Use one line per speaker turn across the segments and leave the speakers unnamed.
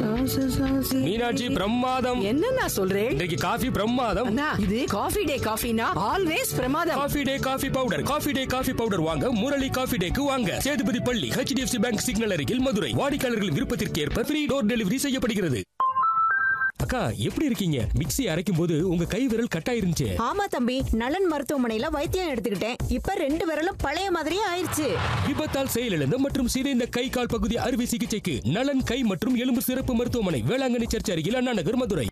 மீனாட்சி பிரமாதம்
என்ன சொல்றேன்
இன்றைக்கு காஃபி பிரமாதம்
அண்ணா இது காஃபி டே காஃபினா ஆல்வேஸ் பிரமாதம்
Coffee Day coffee powder Coffee Day coffee powder வாங்க முரளி காஃபி டேக்கு வாங்க சேதுபதி பள்ளி ஹெச்டிஎஃப்சி பேங்க் சிக்னல் அருகில் மதுரை வாடிக்கையாளர்கள் விருப்பத்திற்கு ஏற்ப ஃப்ரீ டோர் டெலிவரி செய்யப்படுகிறது அக்கா எப்படி இருக்கீங்க மிக்ஸி அரைக்கும் போது உங்க கை விரல் கட்டாயிருந்துச்சு
ஆமா தம்பி நலன் மருத்துவமனையில வைத்தியம் எடுத்துக்கிட்டேன் இப்ப ரெண்டு விரலும் பழைய மாதிரியே ஆயிருச்சு
விபத்தால் செயலிழந்த மற்றும் சிதைந்த கை கால் பகுதி அறுவை சிகிச்சைக்கு நலன் கை மற்றும் எலும்பு சிறப்பு மருத்துவமனை வேளாங்கண்ணி சர்ச் அருகில் அண்ணா நகர் மதுரை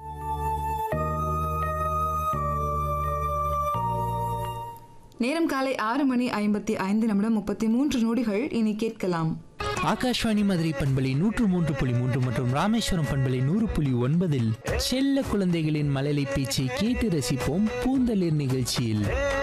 நேரம் காலை ஆறு மணி ஐம்பத்தி ஐந்து நிமிடம் முப்பத்தி மூன்று நொடிகள் இனி கேட்கலாம்
ஆகாஷ்வாணி மதுரை பண்பலை நூற்று மூன்று புள்ளி மூன்று மற்றும் ராமேஸ்வரம் பண்பலை நூறு புள்ளி ஒன்பதில் செல்ல குழந்தைகளின் மழலை பேச்சை கேட்டு ரசிப்போம் பூந்தளிர் நிகழ்ச்சியில்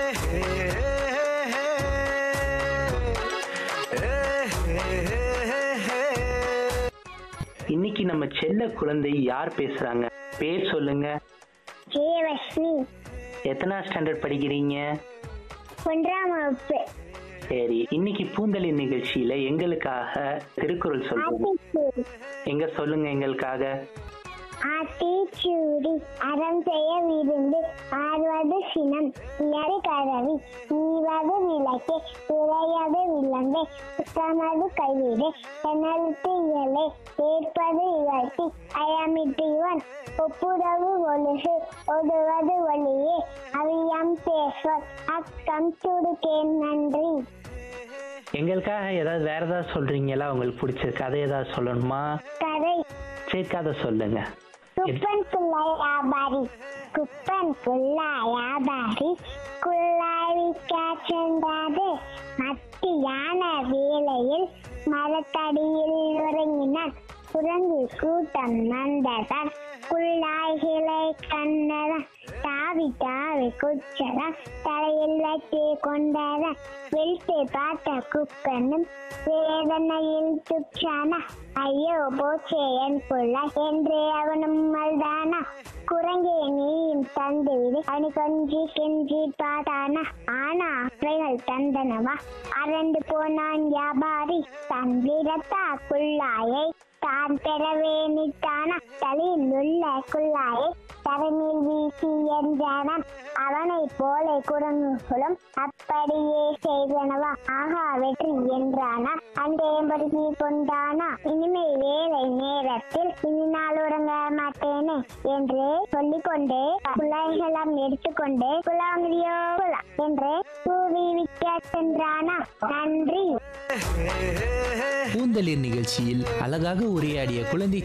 இன்னைக்கு நம்ம செல்ல குழந்தை யார் பேசுறாங்க பேர் சொல்லுங்க
ஜெயலட்சுமி
எத்தனா ஸ்டாண்டர்ட் படிக்கிறீங்க
ஒன்றாம் வகுப்பு
சரி இன்னைக்கு பூந்தளிர் நிகழ்ச்சியில எங்களுக்காக திருக்குறள் சொல்லுங்க
ஆத்திச்சூடி
எங்க சொல்லுங்க எங்களுக்காக
ஆத்திச்சூடி அறம் செய்ய விருந்து ஆறுவது சினம் இயறு கரவி நீவது விளக்கே உரையாது விளம்பே சுத்தமது கைவிடு எனலுத்து இயலே ஏற்பது இகழ்ச்சி அயமிட்டு இவன் ஒப்புரவு ஒழுகு ஒடுவது ஒளியே அவியம் பேசுவர் அக்கம் சுடுக்கேன் நன்றி
எங்களுக்காக ஏதாவது வேற ஏதாவது சொல்றீங்களா உங்களுக்கு பிடிச்ச கதை ஏதாவது சொல்லணுமா
கதை
சரி கதை சொல்லுங்க
குப்பன் குள்ளாய் வியாபாரி குப்பன் குள்ளாய் வியாபாரி குள்ளாய் விற்க சென்றது மத்தியான வேளையில் மரத்தடியில் உறங்கினான் குரங்கு கூட்டம் வந்ததான் குள்ளாய்களை கண்டதான் தாவி தாவி குச்சதான் தலையில் வச்சு கொண்டதான் வெளுத்து பார்த்த குப்பனும் வேதனையில் துச்சானா ஐயோ போச்சே என் புள்ள என்று அவனும் அழுதானா குரங்கே நீயும் தந்து விடு அவனு கொஞ்சி கெஞ்சி பார்த்தானா ஆனா அவைகள் தந்தனவா அரண்டு போனான் வியாபாரி தந்திரத்தா குள்ளாயை தான் பெறவே நிட்டானா தலையில் உள்ள குள்ளாயை தரணில் வீசி என்றானாம் அவனை போல குரங்குகளும் அப்படியே செய்தனவா ஆகா வெற்றி என்றானா அண்டேம்பருகி கொண்டானா இனிமே வேலை நேரத்தில் இனி நாள் உறங்க மாட்டேனே என்று சொல்லிக்கொண்டு பிள்ளைகளம் எடுத்துக்கொண்டு குலாங்கிரியோ குலா என்று கூவி விற்க சென்றானா நன்றி
பூந்தளிர் நிகழ்ச்சியில் அழகாக உரையாடிய குழந்தை